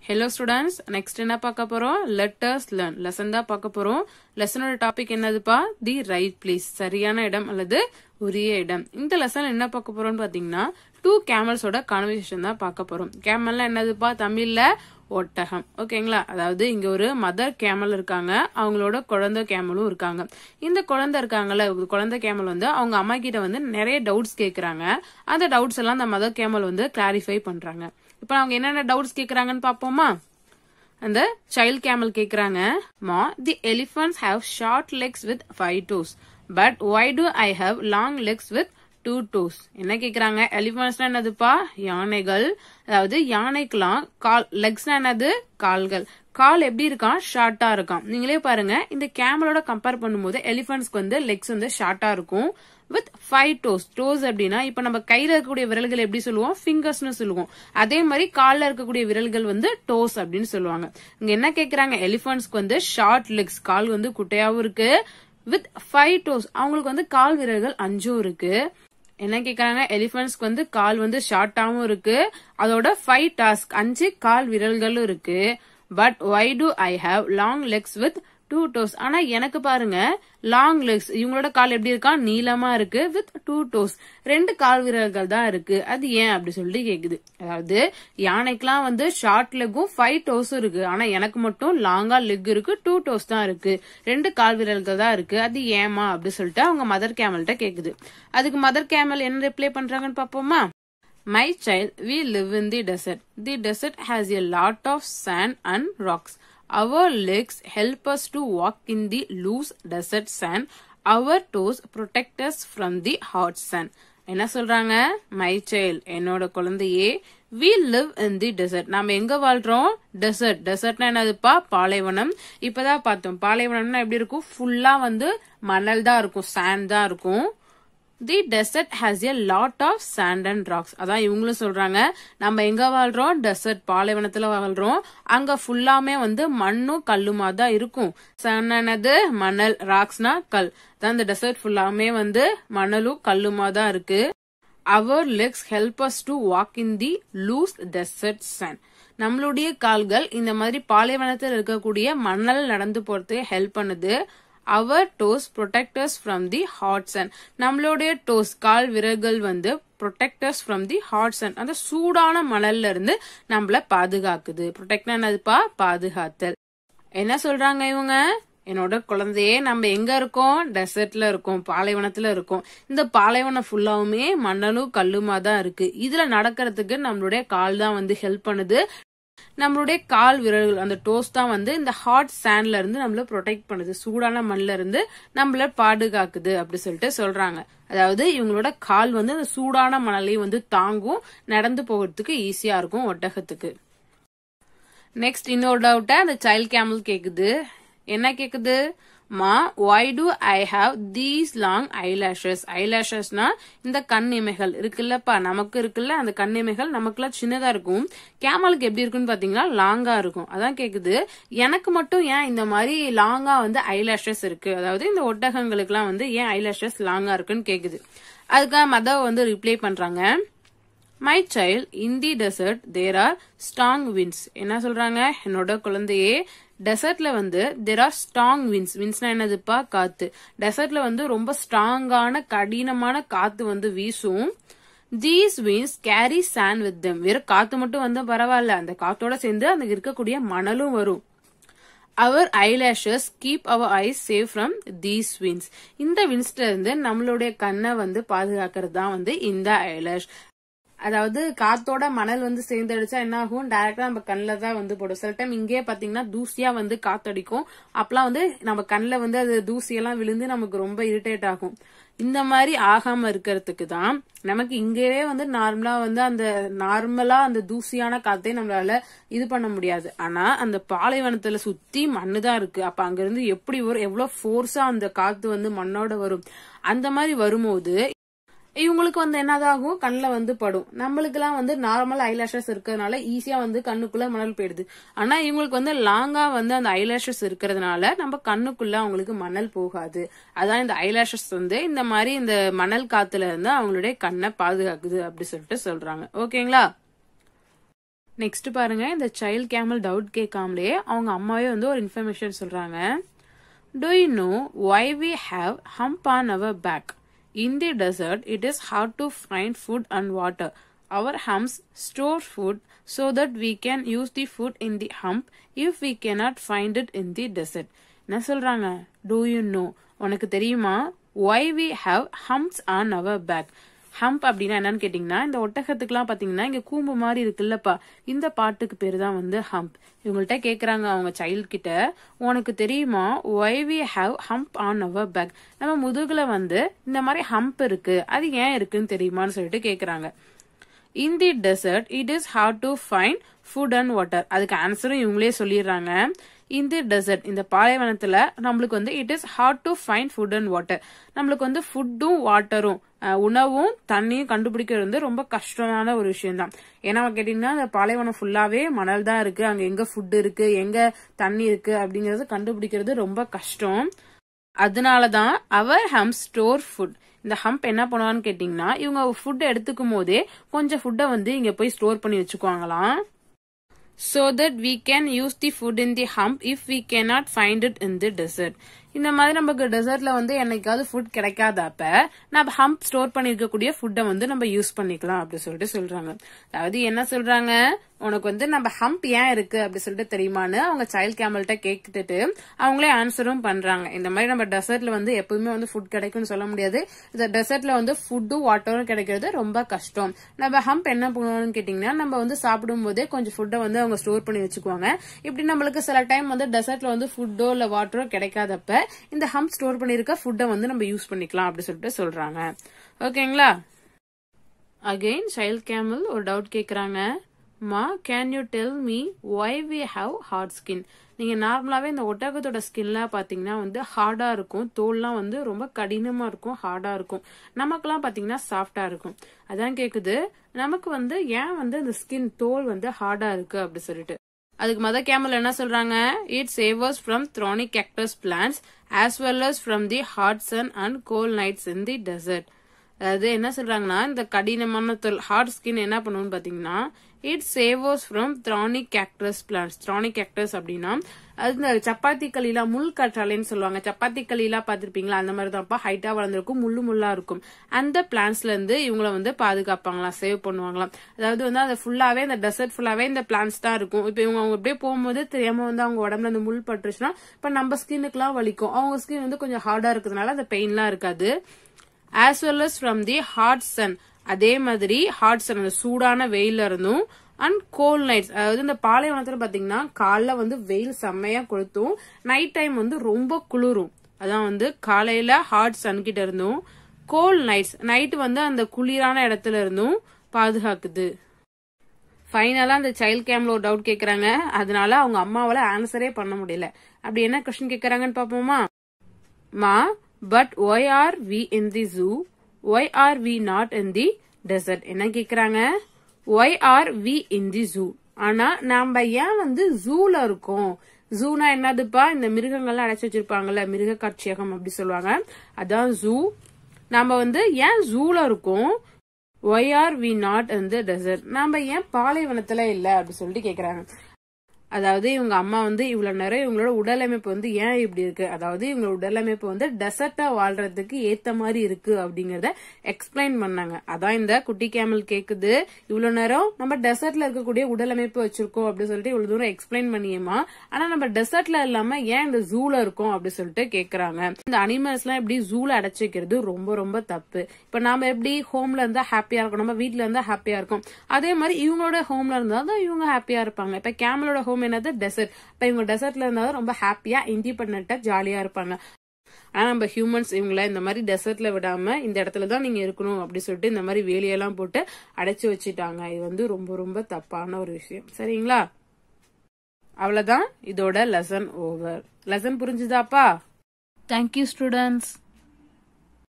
Hello students next என்ன பார்க்க போறோம் லெட்டர்ஸ் லேர்ன் லெசன் தான் பார்க்க போறோம் லெசனோட டாபிக் என்னதுப்பா தி ரைட் பிளேஸ் சரியான இடம் அல்லது உரிய இடம் இந்த லெசன் என்ன பார்க்க போறோம்னு பாத்தீங்கன்னா டூ கேமல்ஸோட கான்வர்சேஷன் தான் பார்க்க போறோம் கேமல்னா என்னதுப்பா தமிழ்ல ஒட்டகம் ஓகேங்களா அதாவது இங்க ஒரு மதர் கேமல் இருக்காங்க அவங்களோட குழந்தை கேமலும் இருக்காங்க இந்த குழந்தை இருக்காங்கல்ல குழந்தை கேமல் வந்து அவங்க அம்மா கிட்ட வந்து நிறைய டவுட்ஸ் கேக்குறாங்க அந்த டவுட்ஸ் எல்லாம் அந்த மதர் கேமல் வந்து கிளாரிஃபை பண்றாங்க இப்போ அவங்க என்னென்ன டவுட்ஸ் கேக்குறாங்கன்னு பாப்போமா அந்த சைல்ட் கேமல் கேக்குறாங்க மா the elephants have short legs with five toes but why do I have long legs with two toes என்ன கேக்குறாங்க எலிஃபன்ட்ஸ்னா என்னதுப்பா யானைகள் அதாவது யானைக்கெல்லாம் கால் லெக்ஸ்னா என்னது கால்கள் கால் எப்படி இருக்கான் ஷார்ட்டா இருக்கான் நீங்களே பாருங்க இந்த கேமலோட கம்பேர் பண்ணும்போது எலிஃபன்ட்ஸ்க்கு வந்து லெக்ஸ் வந்து ஷார்ட்டா இருக்கும் வித் ஃபைவ் டோஸ் டோஸ் அப்படின்னா இப்ப நம்ம கையில இருக்கக்கூடிய விரல்கள் எப்படி சொல்லுவோம் ஃபிங்கர்ஸ்னு சொல்லுவோம் அதே மாதிரி கால்ல இருக்கக்கூடிய விரல்கள் வந்து டோஸ் அப்படின்னு சொல்லுவாங்க இங்க என்ன கேக்குறாங்க எலிஃபன்ட்ஸ்க்கு வந்து ஷார்ட் லெக்ஸ் கால் வந்து குட்டையாவும் இருக்கு வித் ஃபைவ் டோஸ் அவங்களுக்கு வந்து கால் விரல்கள் அஞ்சும் இருக்கு என்ன கேக்குறாங்க எலிபென்ட்ஸ்க்கு வந்து கால் வந்து ஷார்ட்டாவும் இருக்கு அதோட ஃபைவ் டாஸ்க் அஞ்சு கால் விரல்களும் இருக்கு but why do I have long legs with two toes ஆனா எனக்கு பாருங்க லாங் லெக்ஸ் இவங்களோட கால் எப்படி இருக்கா நீளமா இருக்கு வித் டூ டோஸ் ரெண்டு கால் விரல்கள் தான் இருக்கு அது ஏன் அப்படி சொல்லிட்டு கேக்குது அதாவது யானைக்கெல்லாம் வந்து ஷார்ட் லெக்கும் ஃபைவ் டோஸும் இருக்கு ஆனா எனக்கு மட்டும் லாங்கா லெக் இருக்கு டூ டோஸ் தான் இருக்கு ரெண்டு கால் விரல்கள் தான் இருக்கு அது ஏமா அப்படி சொல்லிட்டு அவங்க மதர் கேமல்கிட்ட கேக்குது அதுக்கு மதர் கேமல் என்ன ரிப்ளை பண்றாங்கன்னு பாப்போமா My child, we live in the desert. The desert has a lot of sand and rocks. Our legs help us to walk in the loose desert sand. Our toes protect us from the hot sun. என்ன சொல்றாங்க my child என்னோட குழந்தையே we live in the desert நாம எங்க வாழ்றோம் dessert டெசர்ட்னா என்னதுப்பா பாலைவனம் இப்பதான் பார்த்தோம் பாலைவனம்னா எப்படி இருக்கும் ஃபுல்லா வந்து மணல் தான் இருக்கும் சாண்ட் தான் இருக்கும் the desert has a lot of sand and rocks அதான் இவங்களும் சொல்றாங்க நம்ம எங்க வாழ்றோம் டெசர்ட் பாலைவனத்துல வாழ்றோம் அங்க ஃபுல்லாமே வந்து மண்ணும் கல்லுமா தான் இருக்கும் சன்னது மணல் ராக்ஸ்னா கல் தான் இந்த டெசர்ட் ஃபுல்லாமே வந்து மணலும் கல்லுமா தான் இருக்கு our legs help us to walk in the loose desert sand நம்மளுடைய கால்கள் இந்த மாதிரி பாலைவனத்தில் இருக்கக்கூடிய மணல் நடந்து போறதுக்கு ஹெல்ப் பண்ணுது our toes protectors from the hot sun நம்மளுடைய டோஸ் கால் விரல்கள் வந்து protectors from the hot sun அந்த சூடான மணல்ல இருந்து நம்மள பாதுகாக்குது ப்ரொடெக்ட் என்னதுப்பா பாதுகாத்தல் என்ன சொல்றாங்க இவங்க என்னோட குழந்தையே நம்ம எங்க இருக்கோம் டெசர்ட்ல இருக்கோம் பாலைவனத்துல இருக்கோம் இந்த பாலைவனம் ஃபுல்லாவுமே மணலும் கல்லுமா தான் இருக்கு இதுல நடக்கிறதுக்கு நம்மளுடைய கால் தான் வந்து ஹெல்ப் பண்ணுது நம்மளுடைய கால் விரல்கள் அந்த டோஸ் தான் வந்து இந்த ஹாட் சாண்ட்ல இருந்து நம்மள ப்ரொடெக்ட் பண்ணுது சூடான மண்ல இருந்து நம்மள பாதுகாக்குது அப்படி சொல்லிட்டு சொல்றாங்க அதாவது இவங்களோட கால் வந்து அந்த சூடான மணலையும் வந்து தாங்கும் நடந்து போகிறதுக்கு ஈஸியா இருக்கும் ஒட்டகத்துக்கு நெக்ஸ்ட் இன்னொரு டவுட்ட அந்த சைல்ட் கேமல் கேக்குது என்ன கேக்குது மா why do I have these long eyelashes ஐலாஷஸ்னா இந்த கண் இமைகள் இருக்குல்லப்பா நமக்கு இருக்குல்ல அந்த கண் இமைகள் நமக்குலாம் சின்னதா இருக்கும் கேமலுக்கு எப்படி இருக்குன்னு பாத்தீங்கன்னா லாங்கா இருக்கும் அதான் கேக்குது எனக்கு மட்டும் ஏன் இந்த மாதிரி லாங்கா வந்து ஐலாஷஸ் இருக்கு அதாவது இந்த ஒட்டகங்களுக்கு எல்லாம் வந்து ஏன் ஐலாஷஸ் லாங்கா இருக்குன்னு கேக்குது அதுக்காக மதவ வந்து ரிப்ளை பண்றாங்க my child in the desert there are strong winds என்ன சொல்றாங்க என்னோட குழந்தையே டெசர்ட்ல வந்து தெர் ஆர் ஸ்ட்ராங் வின்ஸ் வின்ஸ்னா என்னதுப்பா காத்து டெசர்ட்ல வந்து ரொம்ப ஸ்ட்ராங்கான கடினமான காத்து வந்து வீசும் these winds carry sand with them வெறும் காத்து மட்டும் வந்து பரவாயில்ல அந்த காத்தோட சேர்ந்து அங்க இருக்கக்கூடிய மணலும் வரும் our eyelashes keep our eyes save from these winds இந்த வின்ஸ்ல இருந்து நம்மளுடைய கண்ணை வந்து பாதுகாக்கிறது தான் வந்து இந்த ஐலாஷ் அதாவது காத்தோட மணல் வந்து சேர்ந்தடிச்சா என்ன ஆகும் டைரக்டா நம்ம கண்ணில் தான் வந்து போடும் சில டைம் இங்கே பாத்தீங்கன்னா தூசியா வந்து காத்தடிக்கும் அப்பெல்லாம் வந்து நம்ம கண்ணில் வந்து அது தூசியெல்லாம் விழுந்து நமக்கு ரொம்ப இரிட்டேட் ஆகும் இந்த மாதிரி ஆகாம இருக்கிறதுக்கு தான் நமக்கு இங்கேயே வந்து நார்மலா வந்து அந்த நார்மலா அந்த தூசியான காத்தே நம்மளால இது பண்ண முடியாது ஆனா அந்த பாலைவனத்துல சுத்தி மண்ணு தான் இருக்கு அப்ப அங்க இருந்து எப்படி வரும் எவ்வளவு ஃபோர்ஸா அந்த காத்து வந்து மண்ணோட வரும் அந்த மாதிரி வரும்போது இவங்களுக்கு வந்து என்னதாகும் கண்ணில் வந்து படும் நம்மளுக்கெல்லாம் வந்து நார்மல் ஐலாஷஸ் இருக்கிறதுனால ஈஸியா வந்து கண்ணுக்குள்ள மணல் போயிடுது ஆனா இவங்களுக்கு வந்து லாங்கா வந்து அந்த ஐலாஷஸ் இருக்கிறதுனால நம்ம கண்ணுக்குள்ள அவங்களுக்கு மணல் போகாது அதான் இந்த ஐலாஷஸ் வந்து இந்த மாதிரி இந்த மணல் காத்துல இருந்து அவங்களுடைய கண்ணை பாதுகாக்குது அப்படி சொல்லிட்டு சொல்றாங்க ஓகேங்களா நெக்ஸ்ட் பாருங்க இந்த சைல்ட் கேமல் டவுட் கேட்காமலே அவங்க அம்மாவே வந்து ஒரு இன்ஃபர்மேஷன் சொல்றாங்க Do you know why we have hump on our back? In the desert, it is hard to find food and water. Our humps store food so that we can use the food in the hump if we cannot find it in the desert. என்ன சொல்றாங்க Do you know? உனக்கு தெரியுமா why we have humps on our back? Hump அப்படின்னா என்னன்னு கேட்டீங்கன்னா இந்த ஒட்டகத்துக்குலாம் பாத்தீங்கன்னா இங்க கூம்பு மாதிரி இருக்குல்லப்பா இந்த பாட்டுக்கு பேரு தான் வந்து ஹம்ப் இவங்கள்ட்ட கேக்குறாங்க அவங்க சைல்ட் கிட்ட உனக்கு தெரியுமா why we have hump on our back நம்ம முதுகுல வந்து இந்த மாதிரி ஹம்ப் இருக்கு அது ஏன் இருக்குன்னு தெரியுமான்னு சொல்லிட்டு கேக்குறாங்க in the desert it is hard to find food and water அதுக்கு ஆன்சரும் இவங்களே சொல்லிடுறாங்க இந்த டெசர்ட் இந்த பாலைவனத்துல நம்மளுக்கு வந்து it is hard to find food and water நம்மளுக்கு வந்து ஃபுட்டும் வாட்டரும் உணவும் தண்ணியும் கண்டுபிடிக்கிறது வந்து ரொம்ப கஷ்டமான ஒரு விஷயம் தான் ஏன்னா கேட்டீங்கன்னா அந்த பாலைவனம் ஃபுல்லாவே மணல் தான் இருக்கு அங்க எங்க ஃபுட் இருக்கு எங்க தண்ணி இருக்கு அப்படிங்கறது கண்டுபிடிக்கிறது ரொம்ப கஷ்டம் அதனாலதான் அவர் ஹம் ஸ்டோர் ஃபுட் இந்த ஹம்ப் என்ன பண்ணுவான்னு கேட்டீங்கன்னா இவங்க ஃபுட் எடுத்துக்கும் போதே கொஞ்சம் ஃபுட்டை வந்து இங்க போய் ஸ்டோர் பண்ணி வச்சுக்குவாங்களாம் so that we can use the food in the hump if we cannot find it in the desert இந்த மாதிரி நமக்கு டெசர்ட்ல வந்து என்னைக்காவது ஃபுட் கிடைக்காதப்ப நம்ம ஹம்ப் ஸ்டோர் பண்ணிருக்கக்கூடிய ஃபுட்டை வந்து நம்ம யூஸ் பண்ணிக்கலாம் அப்படி சொல்லிட்டு சொல்றாங்க அதாவது என்ன சொல்றாங்க உனக்கு வந்து நம்ம ஹம்ப் ஏன் இருக்கு அப்படி சொல்லிட்டு தெரியுமான்னு அவங்க சைல்ட் கேமல்கிட்ட கேட்டுட்டு அவங்களே ஆன்சரும் பண்றாங்க இந்த மாதிரி நம்ம டெசர்ட்ல வந்து எப்பவுமே வந்து ஃபுட் கிடைக்கும்னு சொல்ல முடியாது இந்த டெசர்ட்ல வந்து ஃபுட்டும் வாட்டரும் கிடைக்கிறது ரொம்ப கஷ்டம் நம்ம ஹம்ப் என்ன பண்ணுவோம்னு கேட்டீங்கன்னா நம்ம வந்து சாப்பிடும் போதே கொஞ்சம் ஃபுட்டை வந்து அவங்க ஸ்டோர் பண்ணி வச்சுக்குவாங்க இப்படி நம்மளுக்கு சில டைம் வந்து டெசர்ட்ல வந்து ஃபுட்டோ இல்ல வாட்டரோ கிடைக்காதப்ப இந்த ஹம்ப் ஸ்டோர் பண்ணிருக்க ஃபுட்டை வந்து நம்ம யூஸ் பண்ணிக்கலாம் அப்படி சொல்லிட்டு சொல்றாங்க ஓகேங்களா அகைன் சைல்ட் கேமல் ஒரு டவுட் கேக்குறாங்க மா can you tell me why we have hard skin நீங்க நார்மலாவே இந்த ஒட்டகத்தோட ஸ்கின்லாம் பாத்தீங்கன்னா வந்து ஹார்டா இருக்கும் தோல்லாம் வந்து ரொம்ப கடினமா இருக்கும் ஹார்டா இருக்கும் நமக்கெல்லாம் பாத்தீங்கன்னா சாஃப்டா இருக்கும் அதான் கேக்குது நமக்கு வந்து ஏன் வந்து இந்த ஸ்கின் தோல் வந்து ஹார்டா இருக்கு அப்படி சொல்லிட்டு அதுக்கு மத கேமல் என்ன சொல்றாங்க இட் சேவர்ஸ் from thorny cactus plants as well as from the hot sun and cold nights in the desert அதாவது என்ன சொல்றாங்கன்னா இந்த கடினமான தோல் ஹார்ட் ஸ்கின் என்ன பண்ணுவோம்னு பாத்தீங்கன்னா இட் சேவர்ஸ் from thorny cactus plants thorny cactus அப்படின்னா அது இந்த சப்பாத்தி களிலா முள் கற்றாழைன்னு சொல்லுவாங்க சப்பாத்தி களிலா பாத்திருப்பீங்களா அந்த மாதிரி தான்ப்பா ஹைட்டா வளர்ந்துருக்கும் முள்ளு முள்ளா இருக்கும் அந்த பிளான்ஸ்ல இருந்து இவங்கள வந்து பாதுகாப்பாங்களாம் சேவ் பண்ணுவாங்களாம் அதாவது வந்து அது ஃபுல்லாவே இந்த டெசர்ட் ஃபுல்லாவே இந்த பிளான்ஸ் தான் இருக்கும் இப்ப இவங்க அவங்க அப்படியே போகும்போது தெரியாம வந்து அவங்க உடம்புல அந்த முள் பட்டுருச்சுன்னா இப்ப நம்ம ஸ்கின்னுக்குலாம் வலிக்கும் அவங்க ஸ்கின் வந்து கொஞ்சம் ஹார்டா இருக்கிறதுனால அந்த பெயின்லாம் இருக்காது as well as from the hot sun அதே மாதிரி ஹாட் சன் அந்த சூடான வெயில இருந்தும் அண்ட் கோல் நைட்ஸ் அதாவது இந்த பாலைவனத்துல பாத்தீங்கன்னா காலைல வந்து வெயில் செம்மையா கொளுத்தும் நைட் டைம் வந்து ரொம்ப குளிரும் அதான் வந்து காலையில ஹாட் சன் கிட்ட இருந்தும் கோல் நைட்ஸ் நைட் வந்து அந்த குளிரான இடத்துல இருந்தும் பாதுகாக்குது ஃபைனலா அந்த சைல்ட் கேம்ல ஒரு டவுட் கேக்குறாங்க அதனால அவங்க அம்மாவால ஆன்சரே பண்ண முடியல அப்படி என்ன கொஸ்டின் கேக்குறாங்கன்னு பாப்போமா மா but why are we in the zoo why are we not in the desert என்ன கேக்குறாங்க why are we in the zoo ஆனா நாம ஏன் வந்து ஜூல இருக்கோம் ஜூனா என்னதுப்பா இந்த மிருகங்கள்லாம் அடைச்சு வச்சிருப்பாங்கல்ல மிருக காட்சியகம் அப்படி சொல்லுவாங்க அதான் ஜூ நாம வந்து ஏன் ஜூல இருக்கோம் why are we not in the desert நாம ஏன் பாலைவனத்துல இல்ல அப்படி சொல்லிட்டு கேக்குறாங்க அதாவது இவங்க அம்மா வந்து இவ்வளவு நேரம் இவங்களோட உடலமைப்பு வந்து ஏன் இப்படி இருக்கு அதாவது இவங்களோட உடலமைப்பு வந்து டெசர்ட்டா வாழ்றதுக்கு ஏத்த மாதிரி இருக்கு அப்படிங்கறத எக்ஸ்பிளைன் பண்ணாங்க அதான் இந்த குட்டி கேமல் கேக்குது இவ்வளவு நேரம் நம்ம டெசர்ட்ல இருக்கக்கூடிய உடலமைப்பு வச்சிருக்கோம் அப்படின்னு சொல்லிட்டு இவ்வளவு தூரம் எக்ஸ்பிளைன் பண்ணியேமா ஆனா நம்ம டெசர்ட்ல இல்லாம ஏன் இந்த ஜூல இருக்கோம் அப்படி சொல்லிட்டு கேக்குறாங்க இந்த அனிமல்ஸ் எல்லாம் எப்படி ஜூல அடைச்சு வைக்கிறது ரொம்ப ரொம்ப தப்பு இப்ப நாம எப்படி ஹோம்ல இருந்தா ஹாப்பியா இருக்கும் நம்ம வீட்ல இருந்தா ஹாப்பியா இருக்கும் அதே மாதிரி இவங்களோட ஹோம்ல இருந்தா தான் இவங்க ஹாப்பியா இருப்பாங்க இப்ப கேமலோட ஹோம் என்னது டெசர்ட் இப்ப இவங்க டெசர்ட்ல இருந்தா ரொம்ப ஹாப்பியா இண்டிபெண்டா ஜாலியா இருப்பாங்க ஆனா நம்ம ஹியூமன்ஸ் இவங்கள இந்த மாதிரி டெசர்ட்ல விடாம இந்த இடத்துல தான் நீங்க இருக்கணும் அப்படி சொல்லிட்டு இந்த மாதிரி வேலையெல்லாம் போட்டு அடைச்சு வச்சுட்டாங்க இது வந்து ரொம்ப ரொம்ப தப்பான ஒரு விஷயம் சரிங்களா அவ்வளவுதான் இதோட லெசன் ஓவர் லெசன் புரிஞ்சுதாப்பா தேங்க்யூ ஸ்டூடெண்ட்ஸ்